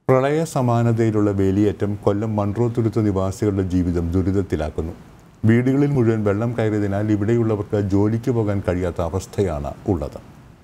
പ്രളയ സമാനതയിലുള്ള വേലിയേറ്റം കൊല്ലം മൺട്രോത്തുരുത്ത് നിവാസികളുടെ ജീവിതം ദുരിതത്തിലാക്കുന്നു വീടുകളിൽ മുഴുവൻ വെള്ളം കയറിയതിനാൽ ഇവിടെയുള്ളവർക്ക് ജോലിക്ക് പോകാൻ കഴിയാത്ത അവസ്ഥയാണ് ഉള്ളത്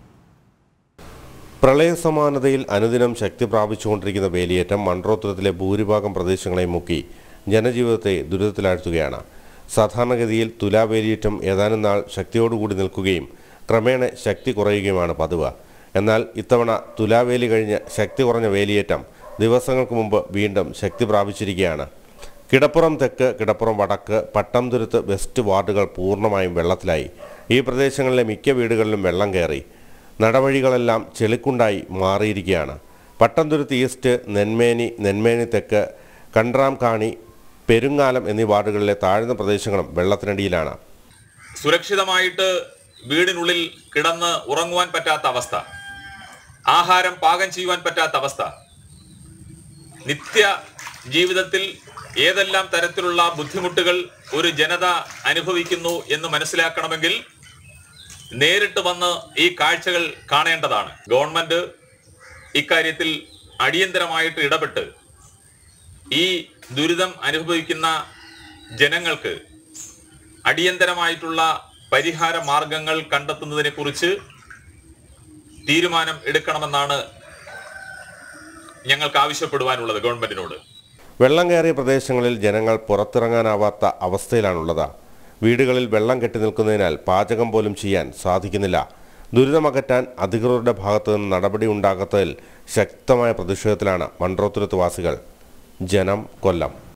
പ്രളയ സമാനതയിൽ അനുദിനം ശക്തി പ്രാപിച്ചുകൊണ്ടിരിക്കുന്ന വേലിയേറ്റം മൺട്രോത്തുരത്തിലെ ഭൂരിഭാഗം പ്രദേശങ്ങളെയും മുക്കി ജനജീവിതത്തെ ദുരിതത്തിലാഴ്ത്തുകയാണ് സാധാരണഗതിയിൽ തുലാവേലിയേറ്റം ഏതാനും നാൾ ശക്തിയോടുകൂടി നിൽക്കുകയും ക്രമേണ ശക്തി കുറയുകയുമാണ് പതിവ് എന്നാൽ ഇത്തവണ തുലാവേലി കഴിഞ്ഞ് ശക്തി കുറഞ്ഞ വേലിയേറ്റം ദിവസങ്ങൾക്ക് മുമ്പ് വീണ്ടും ശക്തി പ്രാപിച്ചിരിക്കുകയാണ് കിടപ്പുറം തെക്ക് കിടപ്പുറം വടക്ക് പട്ടംതുരുത്ത് വെസ്റ്റ് വാർഡുകൾ പൂർണ്ണമായും വെള്ളത്തിലായി ഈ പ്രദേശങ്ങളിലെ മിക്ക വീടുകളിലും വെള്ളം കയറി നടവഴികളെല്ലാം ചെളിക്കുണ്ടായി മാറിയിരിക്കുകയാണ് പട്ടംതുരുത്ത് ഈസ്റ്റ് നെന്മേനി നെന്മേനി തെക്ക് കണ്ട്രാം കാണി പെരുങ്ങാലം എന്നീ വാർഡുകളിലെ താഴ്ന്ന പ്രദേശങ്ങളും വെള്ളത്തിനടിയിലാണ് സുരക്ഷിതമായിട്ട് വീടിനുള്ളിൽ കിടന്ന് ഉറങ്ങുവാൻ പറ്റാത്ത അവസ്ഥ ആഹാരം പാകം ചെയ്യുവാൻ പറ്റാത്ത അവസ്ഥ നിത്യ ജീവിതത്തിൽ ഏതെല്ലാം തരത്തിലുള്ള ബുദ്ധിമുട്ടുകൾ ഒരു ജനത അനുഭവിക്കുന്നു എന്ന് മനസ്സിലാക്കണമെങ്കിൽ നേരിട്ട് വന്ന് ഈ കാഴ്ചകൾ കാണേണ്ടതാണ് ഗവൺമെന്റ് ഇക്കാര്യത്തിൽ അടിയന്തരമായിട്ട് ഇടപെട്ട് ഈ ദുരിതം അനുഭവിക്കുന്ന ജനങ്ങൾക്ക് അടിയന്തരമായിട്ടുള്ള പരിഹാര മാർഗങ്ങൾ കണ്ടെത്തുന്നതിനെ കുറിച്ച് തീരുമാനം എടുക്കണമെന്നാണ് ഞങ്ങൾക്ക് ആവശ്യപ്പെടുവാനുള്ളത് ഗവൺമെന്റിനോട് വെള്ളം കയറിയ പ്രദേശങ്ങളിൽ ജനങ്ങൾ പുറത്തിറങ്ങാനാവാത്ത അവസ്ഥയിലാണുള്ളത് വീടുകളിൽ വെള്ളം കെട്ടി നിൽക്കുന്നതിനാൽ പാചകം പോലും ചെയ്യാൻ സാധിക്കുന്നില്ല ദുരിതമകറ്റാൻ അധികൃതരുടെ ഭാഗത്തു നിന്ന് നടപടി ഉണ്ടാകാത്തതിൽ ശക്തമായ പ്രതിഷേധത്തിലാണ് മൺട്രോത്തുരത്ത് വാസികൾ ജനം കൊല്ലം